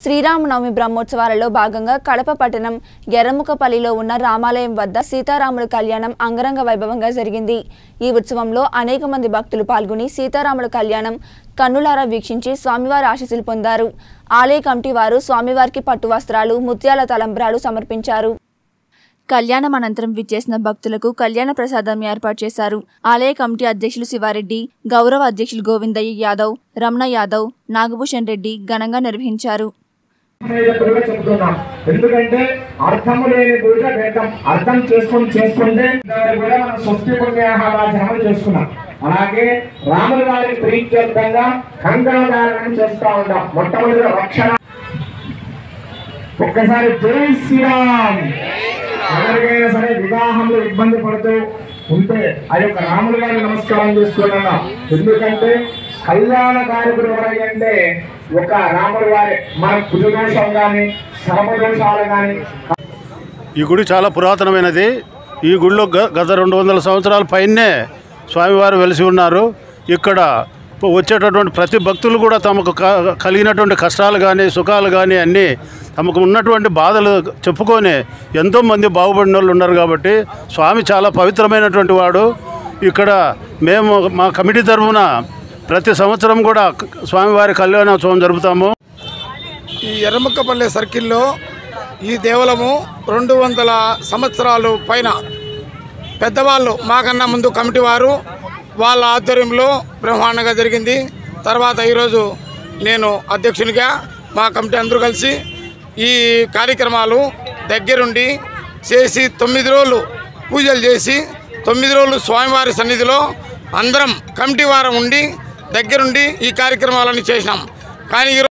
శ్రీరామనవమి బ్రహ్మోత్సవాలలో భాగంగా కడప పట్టణం ఎర్రముకపల్లిలో ఉన్న రామాలయం వద్ద సీతారాముల కళ్యాణం అంగరంగ వైభవంగా జరిగింది ఈ ఉత్సవంలో అనేక మంది భక్తులు పాల్గొని సీతారాముల కళ్యాణం కన్నులారా వీక్షించి స్వామివారి ఆశీస్సులు పొందారు ఆలయ కమిటీ వారు స్వామివారికి పట్టు వస్త్రాలు ముత్యాల తలంబ్రాలు సమర్పించారు కళ్యాణం అనంతరం విచ్చేసిన భక్తులకు కళ్యాణ ప్రసాదం ఏర్పాటు చేశారు ఆలయ కమిటీ అధ్యక్షులు శివారెడ్డి గౌరవ అధ్యక్షులు గోవిందయ్య యాదవ్ రమణ యాదవ్ నాగభూషణ్ రెడ్డి ఘనంగా నిర్వహించారు మీద కూడా చెప్తున్నాం ఎందుకంటే అర్థము లేని పూజ వ్యర్థం అర్థం చేసుకొని చేసుకుంటే దాన్ని కూడా మనం స్వస్తి పుణ్యాహారాచరణ చేసుకున్నాం అలాగే రాముల వారి ప్రీత్యర్థంగా కంకణధారణం చేస్తూ ఉంటాం మొట్టమొదటి రక్షణ ఒక్కసారి జై శ్రీరామ్ ఎవరికైనా సరే వివాహంలో ఇబ్బంది పడుతూ ఉంటే ఆ యొక్క రాముల గారి నమస్కారం చేసుకున్నా ఎందుకంటే కళ్యాణ కారకుడు ఎవరంటే ఒక రాముల వారి మన కుజదోషం కానీ సర్వదోషాలు కానీ ఈ గుడి చాలా పురాతనమైనది ఈ గుడిలో గ- గత రెండు వందల సంవత్సరాల పైనే స్వామివారు వెలిసి ఉన్నారు ఇక్కడ వచ్చేటటువంటి ప్రతి భక్తులు కూడా తమకు క- కలిగినటువంటి కష్టాలు కానీ సుఖాలు కానీ అన్నీ తమకు ఉన్నటువంటి బాధలు చెప్పుకొని ఎంతోమంది బాగుపడిన వాళ్ళు ఉన్నారు కాబట్టి స్వామి చాలా పవిత్రమైనటువంటి వాడు ఇక్కడ మేము మా కమిటీ తరఫున ప్రతి సంవత్సరం కూడా స్వామివారి కళ్యాణోత్సవం జరుపుతాము ఈ ఎర్రముక్కపల్లె సర్కిల్లో ఈ దేవాలయము రెండు వందల సంవత్సరాలు పైన పెద్దవాళ్ళు మాకన్నా ముందు కమిటీ వారు వాళ్ళ ఆధ్వర్యంలో బ్రహ్మాండంగా జరిగింది తర్వాత ఈరోజు నేను అధ్యక్షునిగా మా కమిటీ అందరూ కలిసి ఈ కార్యక్రమాలు దగ్గరుండి చేసి తొమ్మిది రోజులు పూజలు చేసి తొమ్మిది రోజులు స్వామివారి సన్నిధిలో అందరం కమిటీ వారం ఉండి దగ్గరుండి ఈ కార్యక్రమాలన్నీ చేసినాం కానీ ఈరోజు